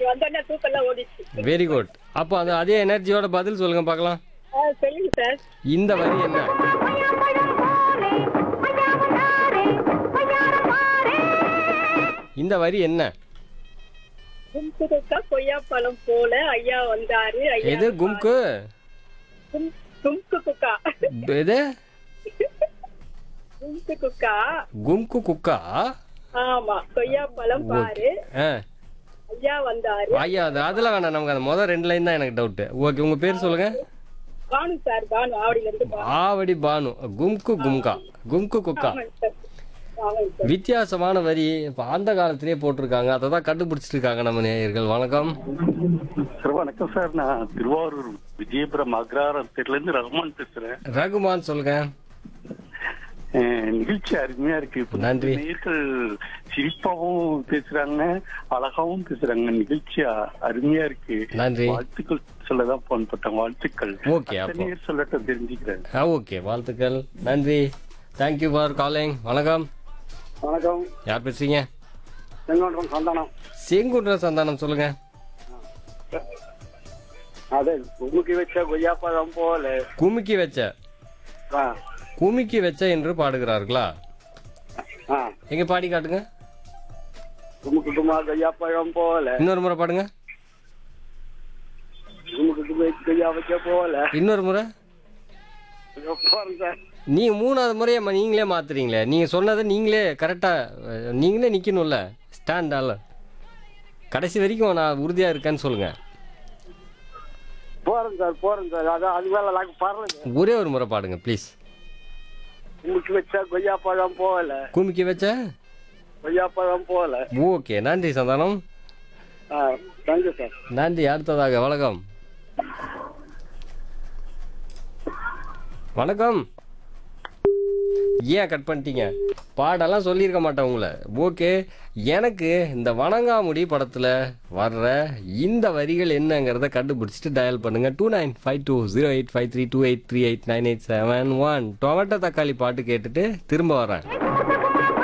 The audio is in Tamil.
நீங்க வந்தோடனே தூக்கம்லாம் ஓடிச்சு வெரி குட் அப்போ அது அதே எனர்ஜியோட பதில் சொல்லுங்க பார்க்கலாம் ஆ, சொல்லுங்க சார் இந்த வரி என்ன இந்த வரி என்ன கும்கு குக்கா கொய்யாப்பழம் போல ஐயா வந்தாரு ஐயா எது கும்கு கும்- கும்கு குக்கா எது கும்கு குக்கா கும்கு குக்கா ஆமா கொய்யாப்பழம் பாரு ஆ ஐயா வந்தாரு ஐயா அது அதெல்லாம் வேணாம் நமக்கு அந்த முதல் ரெண்டு லைன் தான் எனக்கு டவுட்டு ஓகே உங்க பேர் சொல்லுங்க பானு சார் பானு ஆவடியில இருந்து பானு ஆவடி பானு கும்கு கும்கா கும்கு குக்கா ஆமாங்க சார் ஆமாங்க சார் வித்தியாசமான வரி இப்ப அந்த காலத்திலேயே போட்டிருக்காங்க அதை தான் கண்டுபிடிச்சிட்டு இருக்காங்க நம்ம நேயர்கள் வணக்கம் சார் வணக்கம் சார் நான் திருவாரூர் விஜயபுரம் அக்ராரத்தில இருந்து ரஹ்மான் பேசுறேன் ரகுமான் சொல்லுங்க அஹ் நிகழ்ச்சி அருமையா இருக்கு இப்ப நன்றி. நேயர்கள் சிரிப்பாவும் பேசுறாங்க அழகாவும் பேசுறாங்க நிகழ்ச்சி அ- அருமையா இருக்கு நன்றி வாழ்த்துக்கள் சொல்லதான் போன் போட்டேன் வாழ்த்துக்கள் Okay, அடுத்த அப்போ. நேயர் சொல்லட்டும் தெரிஞ்சுக்கிறேன் ஆ ஓகே வாழ்த்துக்கள் நன்றி தேங்க்யூ ஃபார் காலிங் வணக்கம் வணக்கம் யார் பேசுறீங்க செங்கோட்டம் சந்தானம் செங்குன்ற சந்தானம் சொல்லுங்க அது உமுக்கி வச்ச கொய்யாப்பழம் போல குமிக்கி வச்ச ஆ, குமிக்கி வச்ச என்று பாடுகிறார்களா ஆ. எங்க பாடி காட்டுங்க உமுக்கு குமா கொய்யாப்பழம் போல இன்னொரு முறை பாடுங்க உமுக்கு குமா கொய்யா வைக்க போல இன்னொரு முறை இதோ போறேன் சார் நீ மூணாவது முறையை ம- நீங்களே மாத்துறீங்களே நீங்க சொன்னதை நீங்களே கரெக்டா அஹ், நீங்களே நிக்கணும்ல ஸ்டாண்டால கடைசி வரைக்கும் நான் உறுதியா இருக்கேன்னு சொல்லுங்க போறேன் சார் போறேன் சார் அதான் அது மேல நாங்க பரல ஒரே ஒரு முறை பாடுங்க ப்ளீஸ் உமுக்கு வச்ச கொய்யாப்பழம் போல குமிக்கி வச்ச கொய்யாப்பழம் போல ஓகே நன்றி சந்தானம் ஆ தேங்க்யூ சார் நன்றி அடுத்ததாக வணக்கம் வணக்கம் ஏன் கட் பண்ணிட்டீங்க பாடெல்லாம் சொல்லியிருக்க மாட்டேன் உங்களை ஓகே எனக்கு இந்த வணங்காமுடி படத்தில் வர்ற இந்த வரிகள் என்னங்கிறத கண்டுபிடிச்சிட்டு டயல் பண்ணுங்க two nine five two zero eight five three two eight three eight nine eight seven one tomato தக்காளி பாட்டு கேட்டுட்டு திரும்ப வரேன்